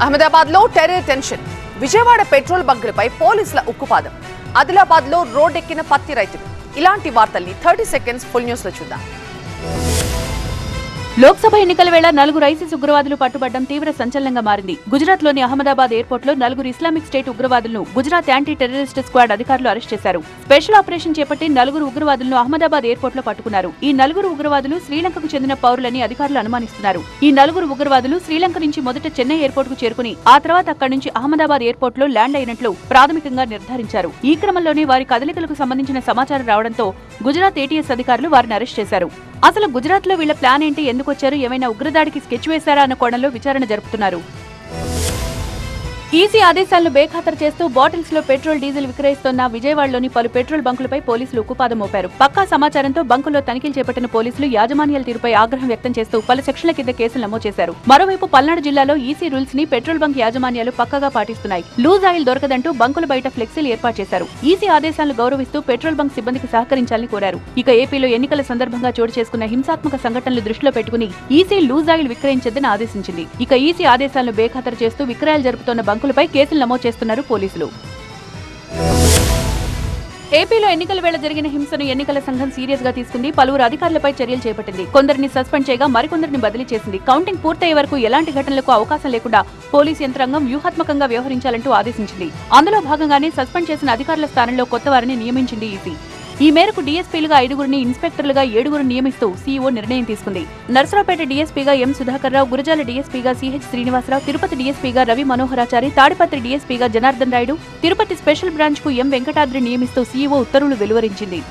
అహ్మదాబాద్ లో terror tension Vijayawada petrol బంకులపై పోలీసుల ఉక్కుపాదం ఆదిలాబాద్ లో రోడ్డెక్కిన పత్తి రైతులు ఇలాంటి వార్తల్ని థర్టీ సెకండ్స్ ఫుల్ న్యూస్ లో చూద్దాం లోక్సభ ఎన్నికల వేళ నలుగురు ఐసిస్ ఉగ్రవాదులు పట్టుబడ్డం తీవ్ర సంచలనంగా మారింది గుజరాత్ లోని అహ్మదాబాద్ ఎయిర్పోర్ట్ లో నలుగురు ఇస్లామిక్ స్టేట్ ఉగ్రవాదులను గుజరాత్ యాంటీ టెర్రరిస్ట్ స్క్వాడ్ అధికారులు అరెస్ట్ చేశారు స్పెషల్ ఆపరేషన్ చేపట్టి నలుగురు ఉగ్రవాదులను అహ్మదాబాద్ ఎయిర్పోర్ట్ లో పట్టుకున్నారు ఈ నలుగురు ఉగ్రవాదులు శ్రీలంకకు చెందిన పౌరులని అధికారులు అనుమానిస్తున్నారు ఈ నలుగురు ఉగ్రవాదులు శ్రీలంక నుంచి మొదట చెన్నై ఎయిర్పోర్ట్ కు చేరుకుని ఆ తర్వాత అక్కడి నుంచి అహ్మదాబాద్ ఎయిర్పోర్ట్ లో ల్యాండ్ అయినట్లు ప్రాథమికంగా నిర్ధారించారు ఈ క్రమంలోనే వారి కదలికలకు సంబంధించిన సమాచారం రావడంతో గుజరాత్ ఏటీఎస్ అధికారులు వారిని అరెస్ట్ చేశారు అసలు గుజరాత్ లో వీళ్ళ ప్లాన్ ఏంటి ఎందుకు వచ్చారు ఏమైనా ఉగ్రదాడికి స్కెచ్ వేశారా అన్న కోణంలో విచారణ జరుపుతున్నారు ఈసీ ఆదేశాలను బేఖాతరు చేస్తూ బాటిల్స్ లో పెట్రోల్ డీజిల్ విక్రయిస్తున్న విజయవాడలోని పలు పెట్రోల్ బంకులపై పోలీసులు ఉక్కుపాదం మోపారు పక్కా సమాచారంతో బంకుల్లో తనిఖీలు చేపట్టిన పోలీసులు యాజమాన్యాల తీరుపై ఆగ్రహం వ్యక్తం చేస్తూ పలు సెక్షన్ల కింద కేసులు నమోదు చేశారు మరోవైపు పల్నాడు జిల్లాలో ఈసీ రూల్స్ ని పెట్రోల్ బంక్ యాజమాన్యాలు పక్కగా పాటిస్తున్నాయి లూజ్ ఆయిల్ దొరకదంటూ బంకుల బయట ఫ్లెక్సీలు ఏర్పాటు చేశారు ఈసీ ఆదేశాలను గౌరవిస్తూ పెట్రోల్ బంక్ సిబ్బందికి సహకరించాలని కోరారు ఇక ఏపీలో ఎన్నికల సందర్భంగా చోటు చేసుకున్న హింసాత్మక సంఘటనలు దృష్టిలో పెట్టుకుని ఈసీ లూజ్ ఆయిల్ విక్రయించొద్దని ఆదేశించింది ఇక ఈసీ ఆదేశాలను బేఖాతరు చేస్తూ విక్రయాలు జరుపుతోన్న బంకులపై కేసులు నమోదు చేస్తున్నారు పోలీసులు ఏపీలో ఎన్నికల వేళ జరిగిన హింసను ఎన్నికల సంఘం సీరియస్ గా తీసుకుంది పలువురు అధికారులపై చర్యలు చేపట్టింది కొందరిని సస్పెండ్ చేయగా మరికొందరిని బదిలీ చేసింది కౌంటింగ్ పూర్తయ్యే వరకు ఎలాంటి ఘటనలకు అవకాశం లేకుండా పోలీస్ యంత్రాంగం వ్యూహాత్మకంగా వ్యవహరించాలంటూ ఆదేశించింది అందులో భాగంగానే సస్పెండ్ చేసిన అధికారుల స్థానంలో కొత్త వారిని నియమించింది ఈసీ ఈ మేరకు డీఎస్పీలుగా ఐదుగురిని ఇన్స్పెక్టర్లుగా ఏడుగురు నియమిస్తూ సీఈఓ నిర్ణయం తీసుకుంది నర్సరావుపేట డీఎస్పీగా ఎం సుధాకర్ రావు గురజాల డీఎస్పీగా సిహెచ్ శ్రీనివాసరావు తిరుపతి డీఎస్పీగా రవి మనోహరాచారి తాడిపత్రి డీఎస్పీగా జనార్దన్ రాయుడు తిరుపతి స్పెషల్ బ్రాంచ్ కు ఎం వెంకటాద్రి నియమిస్తూ సీఈఓ ఉత్తర్వులు వెలువరించింది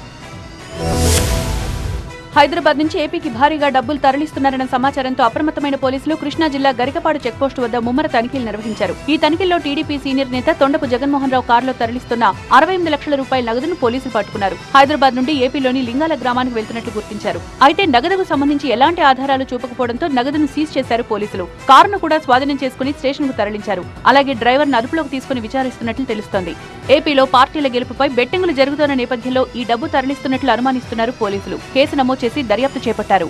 హైదరాబాద్ నుంచి ఏపీకి భారీగా డబ్బులు తరలిస్తున్నారన్న సమాచారంతో అప్రమత్తమైన పోలీసులు కృష్ణా జిల్లా గరికపాడు చెక్పోస్టు వద్ద ముమ్మర తనిఖీలు నిర్వహించారు ఈ తనిఖీల్లో టీడీపీ సీనియర్ నేత తొండపు జగన్మోహన్ రావు కారులో తరలిస్తున్న అరవై ఎనిమిది లక్షల రూపాయల నగదును పోలీసులు పట్టుకున్నారు హైదరాబాద్ నుండి ఏపీలోని లింగాల గ్రామానికి వెళ్తున్నట్లు గుర్తించారు అయితే నగదుకు సంబంధించి ఎలాంటి ఆధారాలు చూపకపోవడంతో నగదును సీజ్ చేశారు పోలీసులు కారును కూడా స్వాధీనం చేసుకుని స్టేషన్ కు తరలించారు అలాగే డ్రైవర్ను అదుపులోకి తీసుకుని విచారిస్తున్నట్లు తెలుస్తోంది ఏపీలో పార్టీల గెలుపుపై బెట్టింగులు జరుగుతున్న నేపథ్యంలో ఈ డబ్బు తరలిస్తున్నట్లు అనుమానిస్తున్నారు పోలీసులు కేసు నమోదు చేసి దర్యాప్తు చేపట్టారు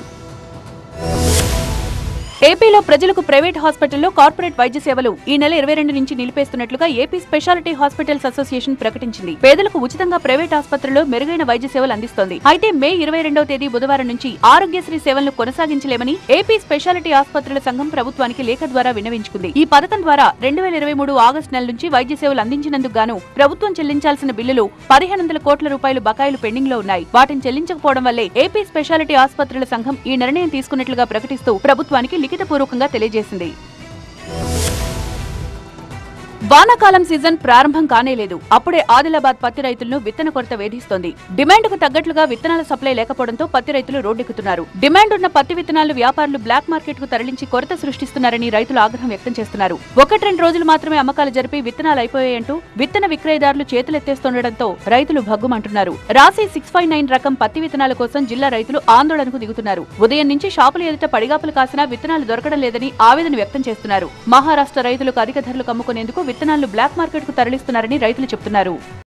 ఏపీలో ప్రజలకు ప్రైవేట్ హాస్పిటల్లో కార్పొరేట్ వైద్య సేవలు ఈ నెల ఇరవై రెండు నుంచి నిలిపేస్తున్నట్లుగా ఏపీ స్పెషాలిటీ హాస్పిటల్స్ అసోసియేషన్ ప్రకటించింది పేదలకు ఉచితంగా ప్రైవేట్ ఆసుపత్రుల్లో మెరుగైన వైద్య సేవలు అందిస్తోంది అయితే మే ఇరవై రెండవ తేదీ బుధవారం నుంచి ఆరోగ్యశ్రీ సేవలను కొనసాగించలేమని ఏపీ స్పెషాలిటీ ఆసుపత్రుల సంఘం ప్రభుత్వానికి లేఖ ద్వారా విన్నవించుకుంది ఈ పథకం ద్వారా రెండు వేల ఇరవై మూడు ఆగస్టు నెల నుంచి వైద్య సేవలు అందించినందుకు గాను ప్రభుత్వం చెల్లించాల్సిన బిల్లులు పదిహేను వందల కోట్ల రూపాయలు బకాయిలు పెండింగ్ లో ఉన్నాయి వాటిని చెల్లించకపోవడం వల్లే ఏపీ స్పెషాలిటీ ఆసుపత్రుల సంఘం ఈ నిర్ణయం తీసుకున్నట్లుగా ప్రకటిస్తూ ప్రభుత్వానికి లిఖితపూర్వకంగా తెలియజేసింది వానాకాలం సీజన్ ప్రారంభం కానేలేదు అప్పుడే ఆదిలాబాద్ పత్తి రైతులను విత్తన కొరత వేధిస్తోంది డిమాండ్కు తగ్గట్లుగా విత్తనాల సప్లై లేకపోవడంతో పత్తి రైతులు రోడ్డెక్కుతున్నారు డిమాండ్ ఉన్న పత్తి విత్తనాలు వ్యాపారులు బ్లాక్ మార్కెట్ కు తరలించి కొరత సృష్టిస్తున్నారని రైతులు ఆగ్రహం వ్యక్తం చేస్తున్నారు ఒకటి రెండు రోజులు మాత్రమే అమ్మకాలు జరిపి విత్తనాలు అయిపోయాయంటూ విత్తన విక్రయదారులు చేతులెత్తేస్తుండటంతో రైతులు భగ్గుమంటున్నారు రాశి సిక్స్ ఫైవ్ నైన్ రకం పత్తి విత్తనాల కోసం జిల్లా రైతులు ఆందోళనకు దిగుతున్నారు ఉదయం నుంచి షాపుల ఎదుట పడిగాపులు కాసినా విత్తనాలు దొరకడం లేదని ఆవేదన వ్యక్తం చేస్తున్నారు మహారాష్ట్ర రైతులకు అధిక ధరలు కమ్ముకునేందుకు విత్తనాలు బ్లాక్ మార్కెట్ కు తరలిస్తున్నారని రైతులు చెబుతున్నారు